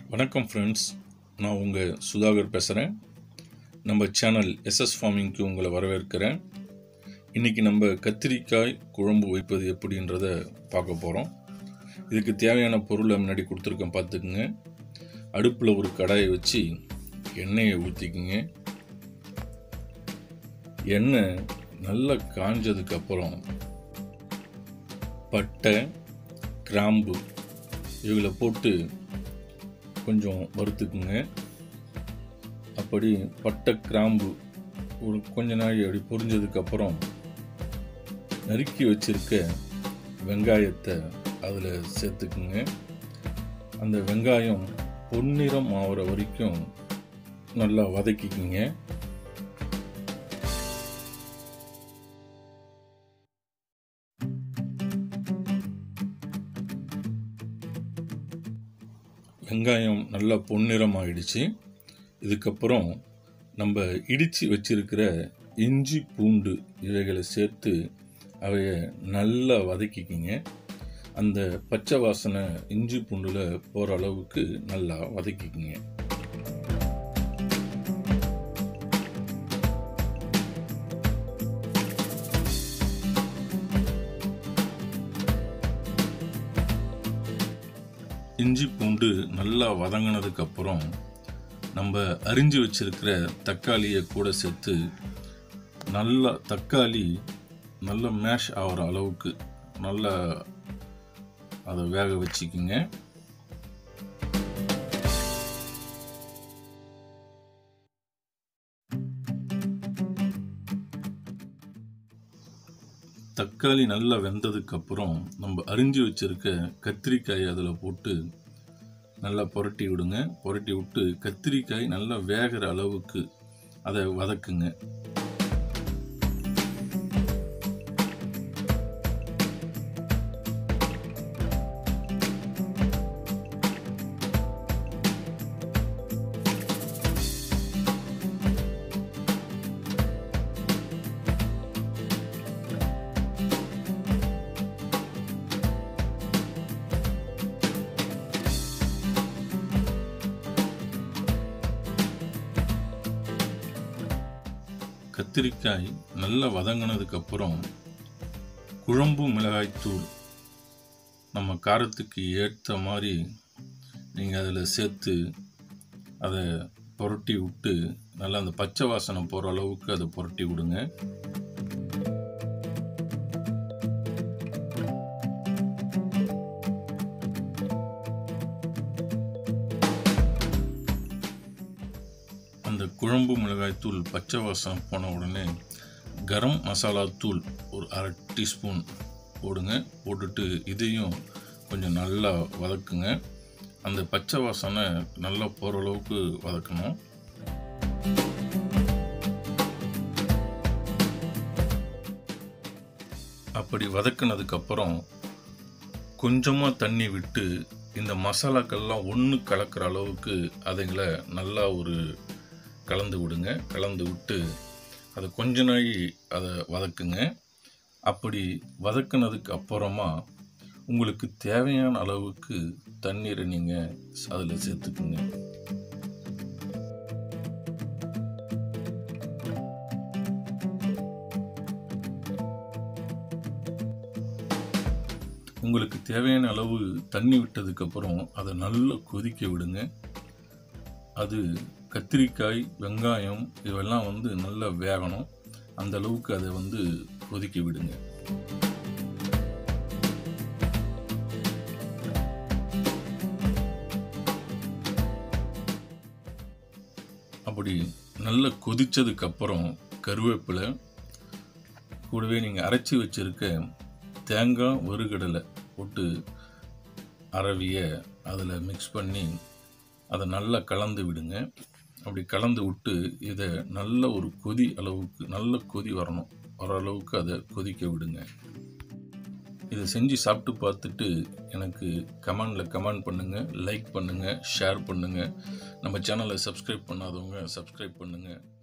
வணக்கம் ஃப்ரெண்ட்ஸ் நான் உங்கள் சுதாகர் பேசுகிறேன் நம்ம சேனல் எஸ்எஸ் ஃபார்மிங்க்கு உங்களை வரவேற்கிறேன் இன்றைக்கி நம்ம கத்திரிக்காய் குழம்பு வைப்பது எப்படின்றத பார்க்க போகிறோம் இதுக்கு தேவையான பொருளை முன்னாடி கொடுத்துருக்கேன் பார்த்துக்குங்க அடுப்பில் ஒரு கடாயை வச்சு எண்ணெயை ஊற்றிக்குங்க எண்ணெய் நல்லா காஞ்சதுக்கப்புறம் பட்டை கிராம்பு இவங்களை போட்டு கொஞ்சம் வறுத்துக்குங்க அப்படி பட்டை கிராம்பு ஒரு கொஞ்ச நாள் அப்படி பொரிஞ்சதுக்கப்புறம் நறுக்கி வச்சிருக்க வெங்காயத்தை அதில் சேர்த்துக்குங்க அந்த வெங்காயம் பொன்னிறம் ஆகிற வரைக்கும் நல்லா வதக்கிக்குங்க வெங்காயம் நல்லா பொன்னிறம் ஆயிடுச்சு இதுக்கப்புறம் நம்ம இடித்து வச்சிருக்கிற இஞ்சி பூண்டு இவைகளை சேர்த்து அவைய நல்லா வதக்கிக்கிங்க அந்த பச்சை வாசனை இஞ்சி பூண்டில் போகிற அளவுக்கு நல்லா வதக்கிக்கிங்க இஞ்சி பூண்டு நல்லா வதங்கினதுக்கு அப்புறம் நம்ம அரிஞ்சு வச்சிருக்கிற தக்காளியை கூட சேர்த்து நல்லா தக்காளி நல்லா மேஷ் ஆகிற அளவுக்கு நல்லா அதை வேக வச்சுக்கிங்க தக்காளி நல்லா வெந்ததுக்கு அப்புறம் நம்ம அரிஞ்சு வச்சிருக்க கத்திரிக்காய் அதில் போட்டு நல்லா புரட்டி விடுங்க புரட்டி விட்டு கத்திரிக்காய் நல்லா வேகிற அளவுக்கு அதை வதக்குங்க கத்திரிக்காய் நல்லா வதங்கினதுக்கு அப்புறம் குழம்பு மிளகாய்த்தூள் நம்ம காரத்துக்கு ஏற்ற மாதிரி நீங்கள் அதில் சேர்த்து அதை புரட்டி விட்டு நல்லா அந்த பச்சை வாசனை போகிற அளவுக்கு அதை புரட்டி விடுங்க அந்த குழம்பு மிளகாய்த்தூள் பச்சை வாசம் போன உடனே கரம் மசாலா தூள் ஒரு அரை டீஸ்பூன் போடுங்க போட்டுட்டு இதையும் கொஞ்சம் நல்லா வதக்குங்க அந்த பச்சை வாசனை நல்லா போகிற அளவுக்கு வதக்கணும் அப்படி வதக்குனதுக்கப்புறம் கொஞ்சமாக தண்ணி விட்டு இந்த மசாலாக்கள்லாம் ஒன்று கலக்கிற அளவுக்கு அதுங்களை நல்லா ஒரு கலந்து விடுங்க கலந்து விட்டு அதை கொஞ்ச நாள் அதை வதக்குங்க அப்படி வதக்குனதுக்கு அப்புறமா உங்களுக்கு தேவையான அளவுக்கு தண்ணீரை நீங்கள் அதில் சேர்த்துக்குங்க உங்களுக்கு தேவையான அளவு தண்ணி விட்டதுக்கப்புறம் அதை நல்லா கொதிக்க விடுங்க அது கத்திரிக்காய் வெங்காயம் இதெல்லாம் வந்து நல்லா வேகணும் அந்த அளவுக்கு அதை வந்து கொதிக்க விடுங்க அப்படி நல்லா கொதிச்சதுக்கு அப்புறம் கருவேப்பிலை கூடவே நீங்கள் அரைச்சி வச்சிருக்க தேங்காய் வறுகடலை போட்டு அரவிய அதில் மிக்ஸ் பண்ணி அதை நல்லா கலந்து விடுங்க அப்படி கலந்து விட்டு இதை நல்ல ஒரு கொதி அளவுக்கு நல்ல கொதி வரணும் வர அளவுக்கு அதை கொதிக்க விடுங்க இதை செஞ்சு சாப்பிட்டு பார்த்துட்டு எனக்கு கமெண்டில் கமெண்ட் பண்ணுங்கள் லைக் பண்ணுங்கள் ஷேர் பண்ணுங்கள் நம்ம சேனலை சப்ஸ்கிரைப் பண்ணாதவங்க சப்ஸ்கிரைப் பண்ணுங்கள்